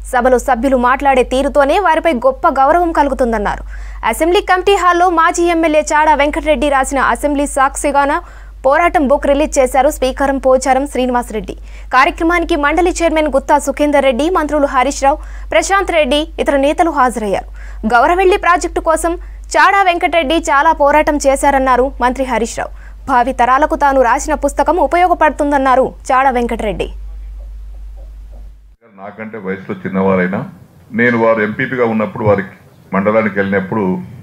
సభలో సభ్యులు మాట్లాడే తీరుతోనే వారిపై గొప్ప గౌరవం కలుగుతుందన్నారు అసెంబ్లీ కమిటీ హాల్లో మాజీ ఎమ్మెల్యే చాడా వెంకటరెడ్డి రాసిన అసెంబ్లీ సాక్షిగాన పోరాటం బుక్ రిలీజ్ చేశారు స్పీకరం పోచారం శ్రీనివాసరెడ్డి కార్యక్రమానికి మండలి చైర్మన్ గుత్తా సుఖేందర్ రెడ్డి మంత్రులు హరీష్ రావు ప్రశాంత్ రెడ్డి ఇతర నేతలు హాజరయ్యారు గౌరవెల్లి ప్రాజెక్టు కోసం చాడా వెంకటరెడ్డి చాలా పోరాటం చేశారన్నారు మంత్రి హరీష్ రావు భావి తరాలకు తాను రాసిన పుస్తకం ఉపయోగపడుతుందన్నారు చాడా వెంకటరెడ్డి నాకంటే వయసులో చిన్నవారైనా నేను వారు ఎంపీపీగా ఉన్నప్పుడు వారికి మండలానికి వెళ్ళినప్పుడు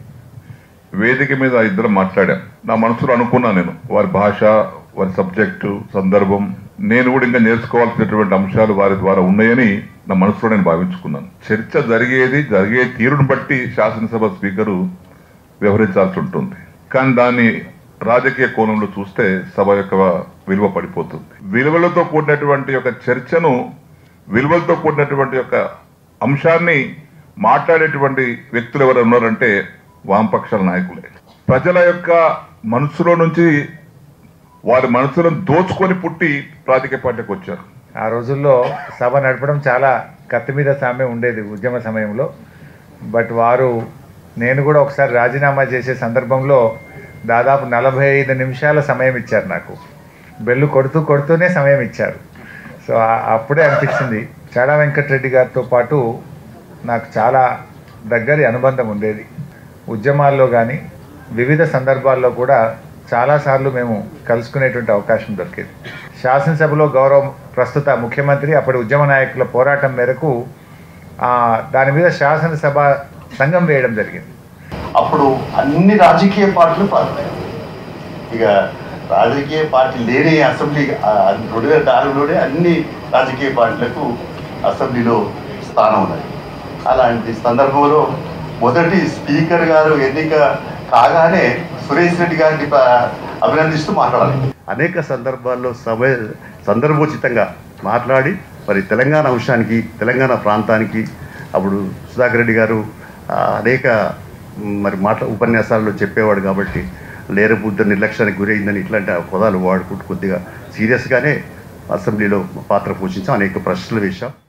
వేదిక మీద ఆ ఇద్దరు మాట్లాడాను నా మనసులో అనుకున్నా నేను వారి భాష వారి సబ్జెక్టు సందర్భం నేను కూడా ఇంకా నేర్చుకోవాల్సినటువంటి అంశాలు వారి ద్వారా ఉన్నాయని నా మనసులో నేను భావించుకున్నాను చర్చ జరిగేది జరిగే తీరును బట్టి శాసనసభ స్పీకరు వ్యవహరించాల్సి ఉంటుంది కానీ దాన్ని రాజకీయ కోణంలో చూస్తే సభ యొక్క విలువ పడిపోతుంది విలువలతో కూడినటువంటి ఒక చర్చను విలువలతో కూడినటువంటి యొక్క అంశాన్ని మాట్లాడేటువంటి వ్యక్తులు ఎవరు ఉన్నారంటే వామపక్షాల నాయకులే ప్రజల యొక్క మనసులో నుంచి వారి మనసులను దోచుకొని పుట్టి రాజకీయ పార్టీకి వచ్చారు ఆ రోజుల్లో సభ నడపడం చాలా కత్తి మీద సామ్యం ఉండేది ఉద్యమ సమయంలో బట్ వారు నేను కూడా ఒకసారి రాజీనామా చేసే సందర్భంలో దాదాపు నలభై ఐదు నిమిషాల సమయం ఇచ్చారు నాకు బెల్లు కొడుతూ కొడుతూనే సమయం ఇచ్చారు సో ఆ- అప్పుడే అనిపించింది చాడా వెంకటరెడ్డి గారితో పాటు నాకు చాలా దగ్గరి అనుబంధం ఉండేది ఉద్యమాల్లో కానీ వివిధ సందర్భాల్లో కూడా చాలాసార్లు మేము కలుసుకునేటువంటి అవకాశం దొరికేది శాసనసభలో గౌరవ ప్రస్తుత ముఖ్యమంత్రి అప్పటి ఉద్యమ నాయకుల పోరాటం మేరకు ఆ, దాని మీద శాసనసభ సంఘం వేయడం జరిగింది అప్పుడు అన్ని రాజకీయ పార్టీలు పాల్గొన్నాయి ఇక రాజకీయ పార్టీ లేని అసెంబ్లీ ఆ, రెండు వేల నాలుగులోనే అన్ని రాజకీయ పార్టీలకు అసెంబ్లీలో స్థానం ఉన్నది అలాంటి సందర్భంలో మొదటి స్పీకర్ గారు ఎన్నిక కాగానే సురేష్ రెడ్డి గారిని ప- అభినందిస్తూ మాట్లాడాలి అనేక సందర్భాల్లో సభ సందర్భోచితంగా మాట్లాడి మరి తెలంగాణ అంశానికి తెలంగాణ ప్రాంతానికి అప్పుడు సుధాకర్ రెడ్డి గారు ఆ, అనేక మ్, మరి మాట్లా ఉపన్యాసాల్లో చెప్పేవాడు కాబట్టి లేరబుద్ధ నిర్లక్ష్యానికి గురైందని ఇట్లాంటి ఆ పదాలు వాడుకుంటూ కొద్దిగా సీరియస్గానే అసెంబ్లీలో పాత్ర పోషించాం అనేక ప్రశ్నలు వేశాం